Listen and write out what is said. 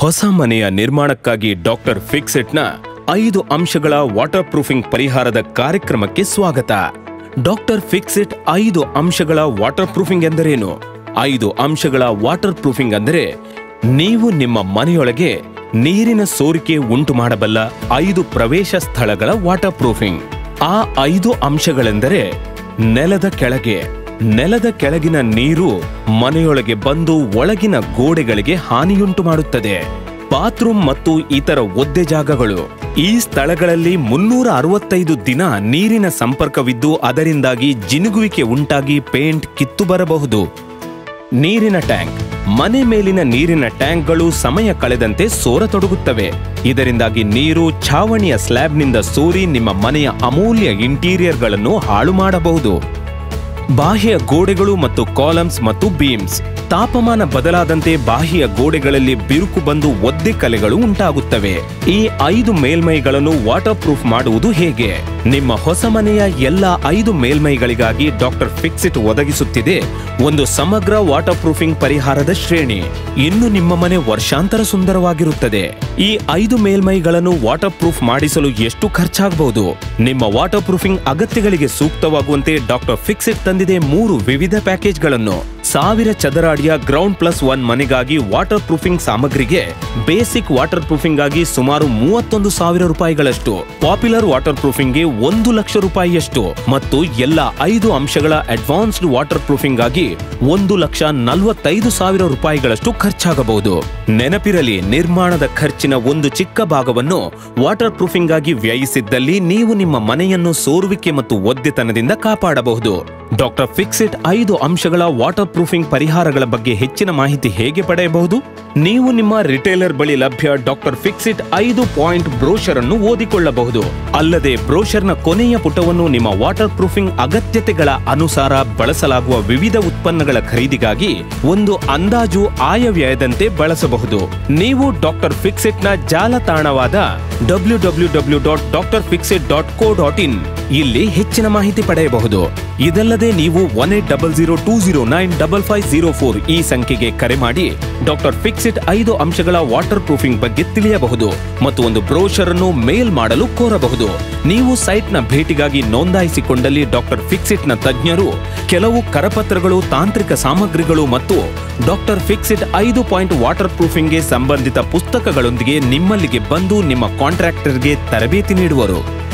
ಹೊಸ ಮನೆಯ ನಿರ್ಮಾಣಕ್ಕಾಗಿ ಡಾಕ್ಟರ್ ಫಿಕ್ಸೆಟ್ನ ಐದು ಅಂಶಗಳ ವಾಟರ್ ಪ್ರೂಫಿಂಗ್ ಪರಿಹಾರದ ಕಾರ್ಯಕ್ರಮಕ್ಕೆ ಸ್ವಾಗತ ಡಾಕ್ಟರ್ ಫಿಕ್ಸೆಟ್ ಐದು ಅಂಶಗಳ ವಾಟರ್ ಪ್ರೂಫಿಂಗ್ ಎಂದರೇನು ಐದು ಅಂಶಗಳ ವಾಟರ್ ಪ್ರೂಫಿಂಗ್ ಅಂದರೆ ನೀವು ನಿಮ್ಮ ಮನೆಯೊಳಗೆ ನೀರಿನ ಸೋರಿಕೆ ಉಂಟು ಮಾಡಬಲ್ಲ ಐದು ಪ್ರವೇಶ ಸ್ಥಳಗಳ ವಾಟರ್ ಪ್ರೂಫಿಂಗ್ ಆ ಐದು ಅಂಶಗಳೆಂದರೆ ನೆಲದ ಕೆಳಗೆ ನೆಲದ ಕೆಳಗಿನ ನೀರು ಮನೆಯೊಳಗೆ ಬಂದು ಒಳಗಿನ ಗೋಡೆಗಳಿಗೆ ಹಾನಿಯುಂಟು ಮಾಡುತ್ತದೆ ಬಾತ್ರೂಮ್ ಮತ್ತು ಇತರ ಒದ್ದೆ ಜಾಗಗಳು ಈ ಸ್ಥಳಗಳಲ್ಲಿ ಮುನ್ನೂರ ಅರವತ್ತೈದು ದಿನ ನೀರಿನ ಸಂಪರ್ಕವಿದ್ದು ಅದರಿಂದಾಗಿ ಜಿನುಗುವಿಕೆ ಉಂಟಾಗಿ ಪೇಂಟ್ ಕಿತ್ತು ಬರಬಹುದು ನೀರಿನ ಟ್ಯಾಂಕ್ ಮನೆ ಮೇಲಿನ ನೀರಿನ ಟ್ಯಾಂಕ್ಗಳು ಸಮಯ ಕಳೆದಂತೆ ಸೋರತೊಡಗುತ್ತವೆ ಇದರಿಂದಾಗಿ ನೀರು ಛಾವಣಿಯ ಸ್ಲ್ಯಾಬ್ನಿಂದ ಸೋರಿ ನಿಮ್ಮ ಮನೆಯ ಅಮೂಲ್ಯ ಇಂಟೀರಿಯರ್ಗಳನ್ನು ಹಾಳು ಮಾಡಬಹುದು ಬಾಹ್ಯ ಗೋಡೆಗಳು ಮತ್ತು ಕಾಲಮ್ಸ್ ಮತ್ತು ಬೀಮ್ಸ್ ತಾಪಮಾನ ಬದಲಾದಂತೆ ಬಾಹ್ಯ ಗೋಡೆಗಳಲ್ಲಿ ಬಿರುಕು ಬಂದು ಒದ್ದೆ ಕಲೆಗಳು ಉಂಟಾಗುತ್ತವೆ ಈ ಐದು ಮೇಲ್ಮೈಗಳನ್ನು ವಾಟರ್ ಪ್ರೂಫ್ ಮಾಡುವುದು ಹೇಗೆ ನಿಮ್ಮ ಹೊಸ ಮನೆಯ ಎಲ್ಲ ಐದು ಮೇಲ್ಮೈಗಳಿಗಾಗಿ ಡಾಕ್ಟರ್ ಫಿಕ್ಸಿಟ್ ಒದಗಿಸುತ್ತಿದೆ ಒಂದು ಸಮಗ್ರ ವಾಟರ್ ಪ್ರೂಫಿಂಗ್ ಪರಿಹಾರದ ಶ್ರೇಣಿ ಇನ್ನು ನಿಮ್ಮ ಮನೆ ವರ್ಷಾಂತರ ಸುಂದರವಾಗಿರುತ್ತದೆ ಈ ಐದು ಮೇಲ್ಮೈಗಳನ್ನು ವಾಟರ್ ಪ್ರೂಫ್ ಮಾಡಿಸಲು ಎಷ್ಟು ಖರ್ಚಾಗಬಹುದು ನಿಮ್ಮ ವಾಟರ್ ಪ್ರೂಫಿಂಗ್ ಅಗತ್ಯಗಳಿಗೆ ಸೂಕ್ತವಾಗುವಂತೆ ಡಾಕ್ಟರ್ ಫಿಕ್ಸಿಟ್ ತಂದಿದೆ ಮೂರು ವಿವಿಧ ಪ್ಯಾಕೇಜ್ಗಳನ್ನು ಸಾವಿರ ಚದರ ಅಡಿಯ ಗ್ರೌಂಡ್ ಪ್ಲಸ್ ಒನ್ ಮನೆಗಾಗಿ ವಾಟರ್ ಪ್ರೂಫಿಂಗ್ ಸಾಮಗ್ರಿಗೆ ಬೇಸಿಕ್ ವಾಟರ್ ಪ್ರೂಫಿಂಗ್ ಆಗಿ ಸುಮಾರು ಮೂವತ್ತೊಂದು ಸಾವಿರ ರೂಪಾಯಿಗಳಷ್ಟು ಪಾಪ್ಯುಲರ್ ವಾಟರ್ ಪ್ರೂಫಿಂಗ್ಗೆ ಒಂದು ಲಕ್ಷ ರೂಪಾಯಿಯಷ್ಟು ಮತ್ತು ಎಲ್ಲ ಐದು ಅಂಶಗಳ ಅಡ್ವಾನ್ಸ್ಡ್ ವಾಟರ್ ಪ್ರೂಫಿಂಗ್ ಆಗಿ ಒಂದು ಲಕ್ಷ ನಲವತ್ತೈದು ಸಾವಿರ ರೂಪಾಯಿಗಳಷ್ಟು ಖರ್ಚಾಗಬಹುದು ನೆನಪಿರಲಿ ನಿರ್ಮಾಣದ ಖರ್ಚಿನ ಒಂದು ಚಿಕ್ಕ ಭಾಗವನ್ನು ವಾಟರ್ ಪ್ರೂಫಿಂಗ್ ಆಗಿ ವ್ಯಯಿಸಿದ್ದಲ್ಲಿ ನೀವು ನಿಮ್ಮ ಮನೆಯನ್ನು ಸೋರುವಿಕೆ ಮತ್ತು ಒದ್ದೆತನದಿಂದ ಕಾಪಾಡಬಹುದು ಡಾಕ್ಟರ್ ಫಿಕ್ಸಿಟ್ ಐದು ಅಂಶಗಳ ವಾಟರ್ ಪ್ರೂಫಿಂಗ್ ಪರಿಹಾರಗಳ ಬಗ್ಗೆ ಹೆಚ್ಚಿನ ಮಾಹಿತಿ ಹೇಗೆ ಪಡೆಯಬಹುದು ನೀವು ನಿಮ್ಮ ರಿಟೇಲರ್ ಬಳಿ ಲಭ್ಯ ಡಾಕ್ಟರ್ ಫಿಕ್ಸಿಟ್ ಐದು ಪಾಯಿಂಟ್ ಬ್ರೋಷರ್ ಅನ್ನು ಓದಿಕೊಳ್ಳಬಹುದು ಅಲ್ಲದೆ ಬ್ರೋಷರ್ನ ಕೊನೆಯ ಪುಟವನ್ನು ನಿಮ್ಮ ವಾಟರ್ ಪ್ರೂಫಿಂಗ್ ಅಗತ್ಯತೆಗಳ ಅನುಸಾರ ಬಳಸಲಾಗುವ ವಿವಿಧ ಉತ್ಪನ್ನಗಳ ಖರೀದಿಗಾಗಿ ಒಂದು ಅಂದಾಜು ಆಯವ್ಯಯದಂತೆ ಬಳಸಬಹುದು ನೀವು ಡಾಕ್ಟರ್ ಫಿಕ್ಸಿಟ್ನ ಜಾಲತಾಣವಾದ W W W dot doctor Fixit dot co dot in ಇಲ್ಲಿ ಹೆಚ್ಚಿನ ಮಾಹಿತಿ ಪಡೆಯಬಹುದು ಇದಲ್ಲದೆ ನೀವು one eight double zero two zero nine double five zero four ಈ ಸಂಖ್ಯೆಗೆ ಕರೆ ಮಾಡಿ ಡಾಕ್ಟರ್ ಫಿಕ್ಸಿಟ್ ಐದು ಅಂಶಗಳ ವಾಟರ್ ಪ್ರೂಫಿಂಗ್ ಬಗ್ಗೆ ತಿಳಿಯಬಹುದು ಮತ್ತು ಒಂದು ಬ್ರೋಷರ್ ಅನ್ನು ಮೇಲ್ ಮಾಡಲು ಕೋರಬಹುದು ನೀವು ಸೈಟ್ನ ಭೇಟಿಗಾಗಿ ನೋಂದಾಯಿಸಿಕೊಂಡಲ್ಲಿ ಡಾಕ್ಟರ್ ಫಿಕ್ಸಿಟ್ನ ತಜ್ಞರು ಕೆಲವು ಕರಪತ್ರಗಳು ತಾಂತ್ರಿಕ ಸಾಮಗ್ರಿಗಳು ಮತ್ತು ಡಾಕ್ಟರ್ ಫಿಕ್ಸಿಟ್ ಐದು ಪಾಯಿಂಟ್ ವಾಟರ್ ಪ್ರೂಫಿಂಗ್ಗೆ ಸಂಬಂಧಿತ ಪುಸ್ತಕಗಳೊಂದಿಗೆ ನಿಮ್ಮಲ್ಲಿಗೆ ಬಂದು ನಿಮ್ಮ ಕಾಂಟ್ರಾಕ್ಟರ್ಗೆ ತರಬೇತಿ ನೀಡುವರು